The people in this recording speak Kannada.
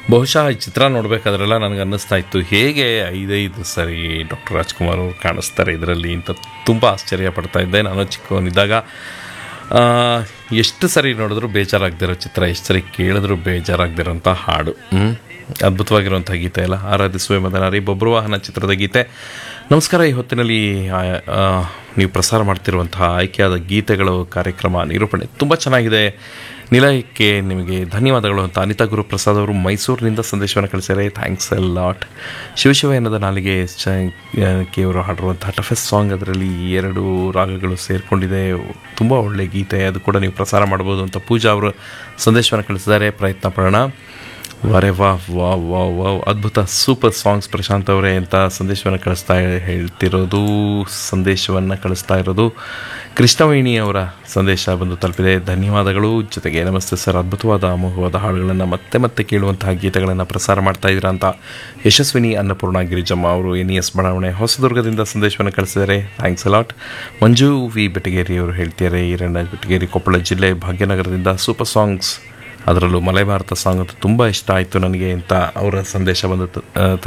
ಬಹುಶಃ ಈ ಚಿತ್ರ ನೋಡಬೇಕಾದ್ರೆಲ್ಲ ನನಗೆ ಅನ್ನಿಸ್ತಾ ಇತ್ತು ಹೇಗೆ ಐದೈದು ಸರಿ ಡಾಕ್ಟರ್ ರಾಜ್ಕುಮಾರ್ ಅವರು ಕಾಣಿಸ್ತಾರೆ ಇದರಲ್ಲಿ ಅಂತ ತುಂಬ ಆಶ್ಚರ್ಯ ಪಡ್ತಾ ಇದ್ದೆ ನಾನು ಚಿಕ್ಕವನಿದ್ದಾಗ ಆ, ಎಷ್ಟು ಸರಿ ನೋಡಿದ್ರು ಬೇಜಾರಾಗ್ದಿರೋ ಚಿತ್ರ ಎಷ್ಟು ಸರಿ ಕೇಳಿದ್ರು ಬೇಜಾರಾಗ್ದಿರೋಂಥ ಹಾಡು ಹ್ಮ್? ಅದ್ಭುತವಾಗಿರುವಂಥ ಗೀತೆ ಅಲ್ಲ ಆರಾಧಿಸುವೆ ಮದನಾರಿ ಬೊಬ್ರು ವಾಹನ ಚಿತ್ರದ ಗೀತೆ ನಮಸ್ಕಾರ ಈ ಹೊತ್ತಿನಲ್ಲಿ ಆ, ಆ, ನೀವು ಪ್ರಸಾರ ಮಾಡ್ತಿರುವಂತಹ ಆಯ್ಕೆಯಾದ ಗೀತೆಗಳು ಕಾರ್ಯಕ್ರಮ ನಿರೂಪಣೆ ತುಂಬ ಚೆನ್ನಾಗಿದೆ ನಿಲಯಕ್ಕೆ ನಿಮಗೆ ಧನ್ಯವಾದಗಳು ಅಂತ ಅನಿತಾ ಗುರುಪ್ರಸಾದ್ ಅವರು ಮೈಸೂರಿನಿಂದ ಸಂದೇಶವನ್ನು ಕಳಿಸಿದ್ದಾರೆ ಥ್ಯಾಂಕ್ಸ್ ಎ ಲಾಟ್ ಶಿವಶಿವ ಎನ್ನದ ನಾಲಿಗೆ ಕೆ ಅವರು ಹಾಡಿರುವಂತಹ ಟಫೆಸ್ಟ್ ಸಾಂಗ್ ಅದರಲ್ಲಿ ಎರಡು ರಾಗಗಳು ಸೇರಿಕೊಂಡಿದೆ ತುಂಬ ಒಳ್ಳೆಯ ಗೀತೆ ಅದು ಕೂಡ ನೀವು ಪ್ರಸಾರ ಮಾಡ್ಬೋದು ಅಂತ ಪೂಜಾ ಅವರು ಸಂದೇಶವನ್ನು ಕಳಿಸಿದ್ದಾರೆ ಪ್ರಯತ್ನ ಪಡೋಣ ವರೆ ವಾ ವಾ ವಾ ವಾ ಅದ್ಭುತ ಸೂಪರ್ ಸಾಂಗ್ಸ್ ಪ್ರಶಾಂತ್ ಅವರೇ ಅಂತ ಸಂದೇಶವನ್ನು ಕಳಿಸ್ತಾ ಹೇಳ್ತಿರೋದು ಸಂದೇಶವನ್ನು ಕಳಿಸ್ತಾ ಇರೋದು ಕೃಷ್ಣವೇಣಿ ಅವರ ಸಂದೇಶ ಬಂದು ತಲುಪಿದೆ ಧನ್ಯವಾದಗಳು ಜೊತೆಗೆ ನಮಸ್ತೆ ಸರ್ ಅದ್ಭುತವಾದ ಅಮೋಘವಾದ ಹಾಡುಗಳನ್ನು ಮತ್ತೆ ಮತ್ತೆ ಕೇಳುವಂತಹ ಗೀತೆಗಳನ್ನು ಪ್ರಸಾರ ಮಾಡ್ತಾ ಇದ್ದೀರಾ ಅಂತ ಯಶಸ್ವಿನಿ ಅನ್ನಪೂರ್ಣ ಗಿರಿಜಮ್ಮ ಅವರು ಎನ್ ಇ ಎಸ್ ಬಡಾವಣೆ ಹೊಸದುರ್ಗದಿಂದ ಸಂದೇಶವನ್ನು ಕಳಿಸಿದ್ದಾರೆ thanks a lot Manju V Betageri ಅವರು ಹೇಳ್ತಿದ್ದಾರೆ ಈರಣ್ಣ ಬೆಟಗೇರಿ ಕೊಪ್ಪಳ ಜಿಲ್ಲೆ ಭಾಗ್ಯನಗರದಿಂದ ಸೂಪರ್ ಸಾಂಗ್ಸ್ ಅದರಲ್ಲೂ ಮಲೆ ಭಾರತ ಸಾಂಗ್ ಅಂತೂ ತುಂಬ ಇಷ್ಟ ಆಯಿತು ನನಗೆ ಅಂತ ಅವರ ಸಂದೇಶ ಬಂದು ತ- ಆ,